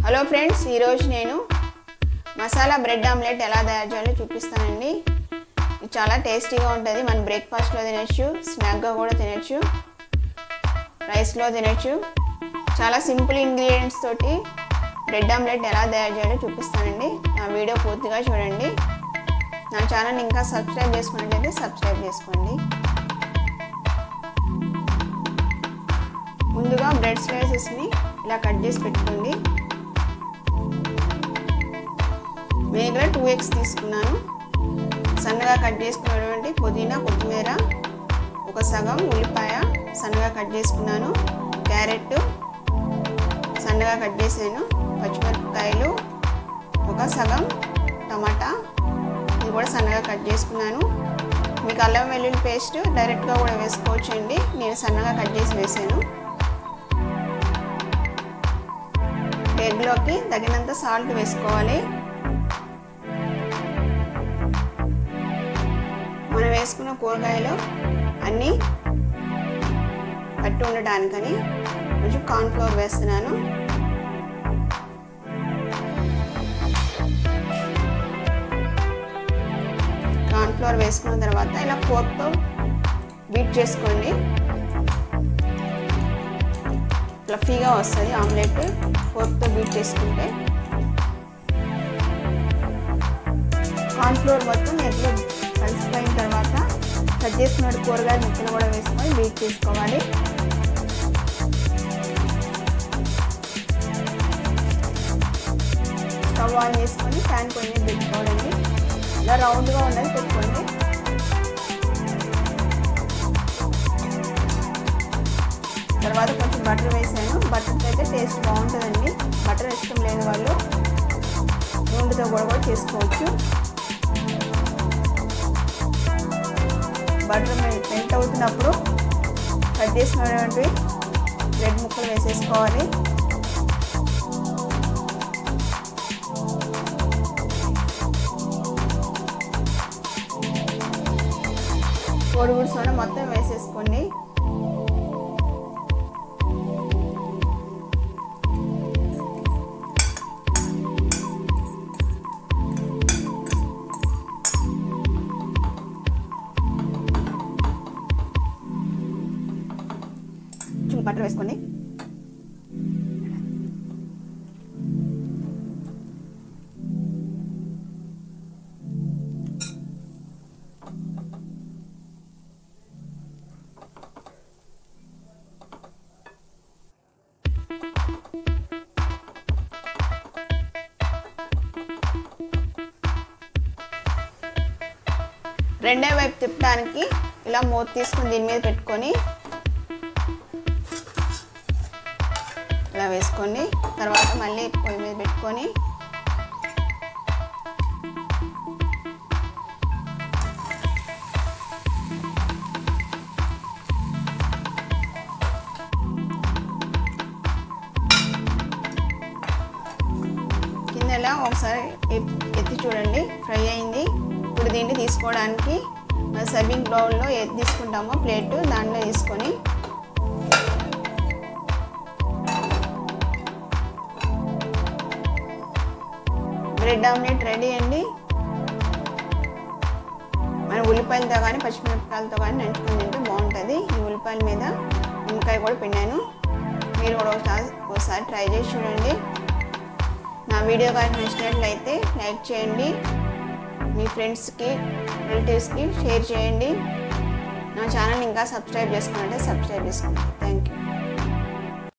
hello friends ఈరోజు నేను masala bread omelette ఎలా తయారు చేయాలో చూపిస్తానండి ఇది చాలా టేస్టీగా ఉంటుంది మనం బ్రేక్ఫాస్ట్లో తినచ్చు స్నాక్గా కూడా తినచ్చు రైస్లో తినచ్చు చాలా సింపుల్ ఇంగ్రీడియంట్స్ తోటి బ్రెడ్ ఆమ్లెట్ ఎలా తయారు చేయాలో చూపిస్తానండి నా వీడియో పూర్తిగా చూడండి నా ఛానల్ ఇంకా సబ్స్క్రైబ్ చేసుకున్నట్లయితే సబ్స్క్రైబ్ చేసుకోండి ముందుగా బ్రెడ్ స్లైసెస్ని ఇలా కట్ చేసి పెట్టుకోండి నేను ఇక్కడ టూ ఎగ్స్ తీసుకున్నాను సన్నగా కట్ చేసుకున్నటువంటి పుదీనా కొత్తిమీర ఒక సగం ఉల్లిపాయ సన్నగా కట్ చేసుకున్నాను క్యారెట్ సన్నగా కట్ చేసాను పచ్చిమిరపకాయలు ఒక సగం టమాటా ఇది కూడా సన్నగా కట్ చేసుకున్నాను మీకు అల్లం వెల్లుల్లి పేస్ట్ డైరెక్ట్గా కూడా వేసుకోవచ్చు అండి నేను సన్నగా కట్ చేసి వేసాను ఎగ్లోకి తగినంత సాల్ట్ వేసుకోవాలి మనం వేసుకున్న కూరగాయలు అన్నీ పట్టి ఉండటానికని కొంచెం కార్న్ఫ్లోర్ వేస్తున్నాను కార్న్ఫ్లోర్ వేసుకున్న తర్వాత ఇలా ఫోర్క్తో బీట్ చేసుకోండి ఫ్లఫీగా వస్తుంది ఆమ్లెట్ ఫోర్క్తో బీట్ చేసుకుంటే కార్న్ఫ్లోర్ మొత్తం ఎగ్లో కలిసిపోయిన తర్వాత కట్ చేసుకున్న కూరగాయ ముక్కలు కూడా వేసుకొని బీట్ చేసుకోవాలి స్టవ్ ఆన్ చేసుకొని ప్యాన్ కొన్ని పెట్టుకోవాలండి ఇలా రౌండ్గా ఉన్నది పెట్టుకోండి తర్వాత కొంచెం బటర్ వేసాను బటర్తో అయితే టేస్ట్ బాగుంటుందండి బటర్ ఇష్టం లేని వాళ్ళు నూనెతో కూడా కూడా చేసుకోవచ్చు బటర్ మెల్ట్ అవుతున్నప్పుడు కట్ చేసినటువంటి బ్రెడ్ ముక్కలు వేసేసుకోవాలి కోడిగుడు సోనా మొత్తం వేసేసుకోండి కొంచెం బటర్ వేసుకోండి రెండో వైపు తిప్పడానికి ఇలా మూత తీసుకుని దీని మీద పెట్టుకొని ఇలా వేసుకోండి తర్వాత మళ్ళీ పొయ్యి మీద పెట్టుకొని కింద ఇలా ఒకసారి ఎత్తి చూడండి ఫ్రై అయింది ఇప్పుడు దీన్ని తీసుకోవడానికి సర్వింగ్ బౌల్లో ఏది తీసుకుంటామో ప్లేట్ దాంట్లో తీసుకొని బ్రెడ్ ఆమ్లెట్ రెడీ అండి మన ఉల్లిపాయలతో కానీ పచ్చిమిరపకాయలతో కానీ నంచుకొని తింటే బాగుంటుంది ఈ ఉల్లిపాయల మీద నిమ్మకాయ కూడా పిండాను మీరు కూడా ఒకసారి ఒకసారి ట్రై చేసి చూడండి నా వీడియో కానీ నచ్చినట్లయితే లైక్ చేయండి మీ ఫ్రెండ్స్కి రిలేటివ్స్కి షేర్ చేయండి నా ఛానల్ ఇంకా సబ్స్క్రైబ్ చేసుకున్నట్టే సబ్స్క్రైబ్ చేసుకోండి థ్యాంక్ యూ